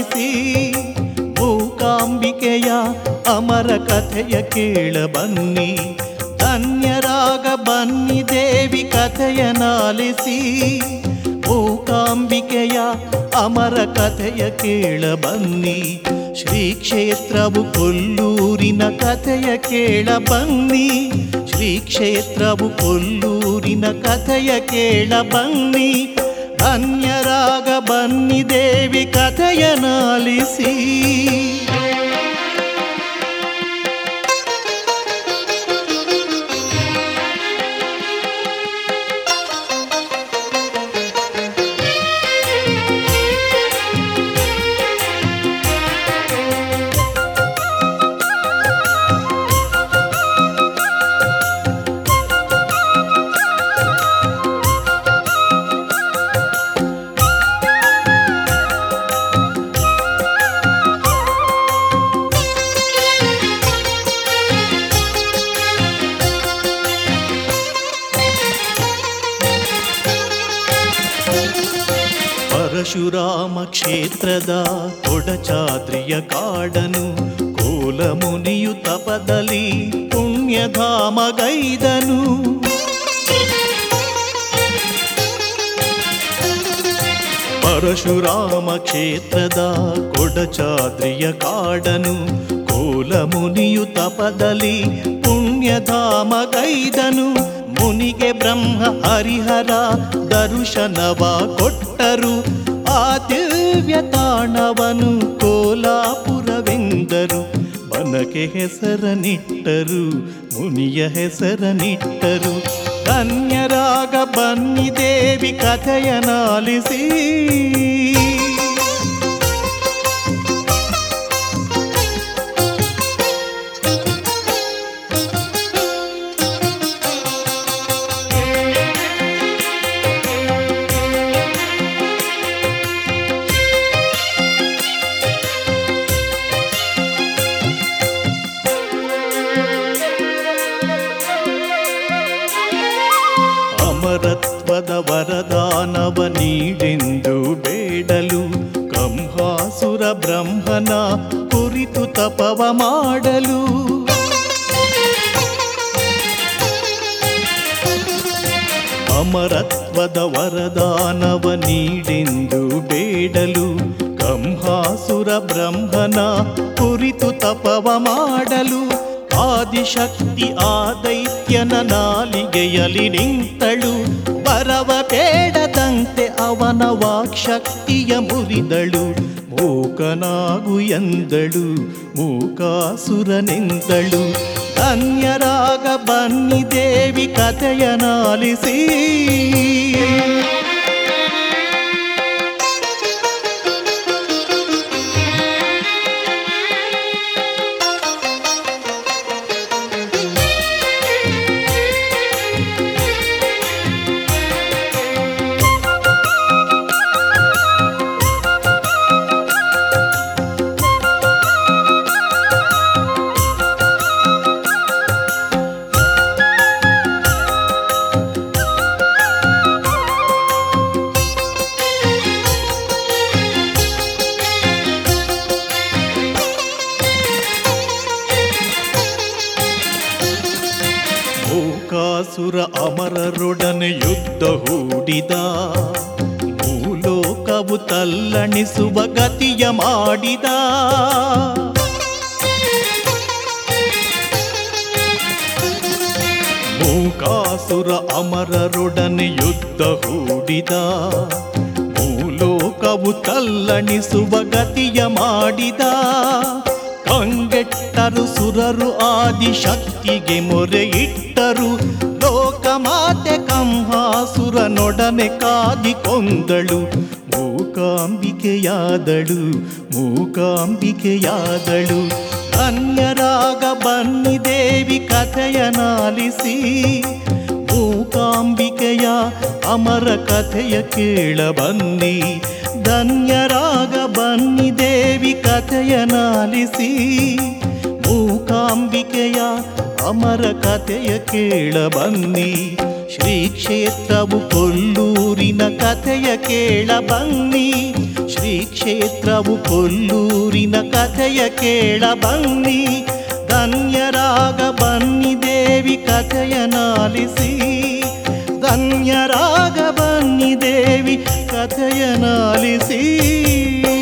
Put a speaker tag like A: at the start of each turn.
A: ಕಥೆಯನಾಲಿಸಿ ಮೂಕಾಂಬಿಕೆಯ ಅಮರ ಕಥೆಯ ಕೇಳ ಬನ್ನಿ ಧನ್ಯರಾಗ ಬನ್ನಿ ದೇವಿ ಕಥೆಯನಾಲಿಸಿ ಮೂಕಾಂಬಿಕೆಯ ಅಮರ ಕಥೆಯ ಕೇಳ ಬನ್ನಿ ಶ್ರೀ ಕ್ಷೇತ್ರವು ಕೊಲ್ಲೂರಿನ ಕಥೆಯ ಕೇಳ ಬನ್ನಿ ಶ್ರೀ ಕ್ಷೇತ್ರವು ಕೊಲ್ಲೂರಿನ ಕಥೆಯ ಕೇಳ ಬನ್ನಿ ಧನ್ಯರಾಗ ಬನ್ನಿ ದೇವಿ ಕಥೆಯನಾಲಿಸಿ ಪರಶುರಾಮ ಕ್ಷೇತ್ರದ ಕೊಡಚಾದ್ರಿಯ ಕಾಡನು ಕೋಲಮುನಿಯು ತಪದಲ್ಲಿ ಪುಣ್ಯಧಾಮಗೈದನು ಪರಶುರಾಮ ಕ್ಷೇತ್ರದ ಕೊಡಚಾದ್ರಿಯ ಕಾಡನು ಕೋಲಮುನಿಯು ತಪದಲ್ಲಿ ಪುಣ್ಯಧಾಮಗೈದನು ಮುನಿಗೆ ಬ್ರಹ್ಮ ಹರಿಹರ ದರುಶನವ ಕೊಟ್ಟರು ಆ ದಿವ್ಯ ತಾಣವನು ಕೋಲಾಪುರವೆಂದರು ಬನಕೆ ಹೆಸರನಿಟ್ಟರು ಮುನಿಯ ಹೆಸರನಿಟ್ಟರು ಧನ್ಯರಾಗ ಬನ್ನಿ ದೇವಿ ಕಥೆಯನಾಲಿಸಿ ಅಮರತ್ವದ ವರದಾನವ ನೀಡೆಂದು ಬೇಡಲು ಕಂಹಾಸುರ ಬ್ರಹ್ಮನ ಕುರಿತು ತಪವ ಮಾಡಲು ಅಮರತ್ವದ ವರದಾನವ ನೀಡೆಂದು ಬೇಡಲು ಕಂಹಾಸುರ ಬ್ರಹ್ಮನ ಕುರಿತು ತಪವ ಮಾಡಲು ಆದಿಶಕ್ತಿ ಆ ದೈತ್ಯನ ನಾಲಿಗೆಯಲಿ ನಿಂತಳು ಬರವ ಬೇಡದಂತೆ ಅವನ ವಾಕ್ಶಕ್ತಿಯ ಮುರಿದಳು ಮೂಕನಾಗು ಎಂದಳು ಮೂಕಾಸುರನೆಂದಳು ಧನ್ಯರಾಗ ಬನ್ನಿ ದೇವಿ ಕಥೆಯನಾಲಿಸಿ ಮೂಕಾಸುರ ಅಮರರೊಡನೆ ಯುದ್ಧ ಹೂಡಿದ ಭೂಲೋಕವು ತಲ್ಲಣಿಸುವ ಗತಿಯ ಮಾಡಿದ ಮೂಕಾಸುರ ಅಮರರೊಡನೆ ಯುದ್ಧ ಹೂಡಿದ ಭೂಲೋಕವು ತಲ್ಲಣಿಸುವ ಗತಿಯ ಮಾಡಿದ ಕಂಗೆಟ್ಟರು ಸುರರು ಆದಿಶಕ್ತಿಗೆ ಮೊರೆ ಇಟ್ಟರು ಲೋಕಮಾತೆ ಕಂಹಾಸುರನೊಡನೆ ಕಾದಿಕೊಂದಳು ಮೂಕಾಂಬಿಕೆಯಾದಳು ಮೂಕಾಂಬಿಕೆಯಾದಳು ಧನ್ಯರಾಗ ಬನ್ನಿ ದೇವಿ ಕಥೆಯನಾಲಿಸಿ ಮೂಕಾಂಬಿಕೆಯ ಅಮರ ಕಥೆಯ ಕೇಳ ಬನ್ನಿ ಧನ್ಯರಾಗ ಬನ್ನಿ ದೇವಿ ಕಥೆಯನಾಲಿಸಿ ಮೂಕಾಂಬಿಕೆಯ ಅಮರ ಕಥೆಯ ಕೇಳ ಬನ್ನಿ ಶ್ರೀ ಕ್ಷೇತ್ರವು ಕೊಲ್ಲೂರಿನ ಕಥೆಯ ಕೇಳ ಬನ್ನಿ ಶ್ರೀ ಕ್ಷೇತ್ರವು ಕೊಲ್ಲೂರಿನ ಕಥೆಯ ಕೇಳ ಬನ್ನಿ ಧನ್ಯರಾಗ ಬನ್ನಿ ದೇವಿ ಕಥೆಯ ನಾಲಿಸಿ ಧನ್ಯರಾಗ ಬನ್ನಿ ದೇವಿ ಕಥೆಯ ನಾಲಿಸಿ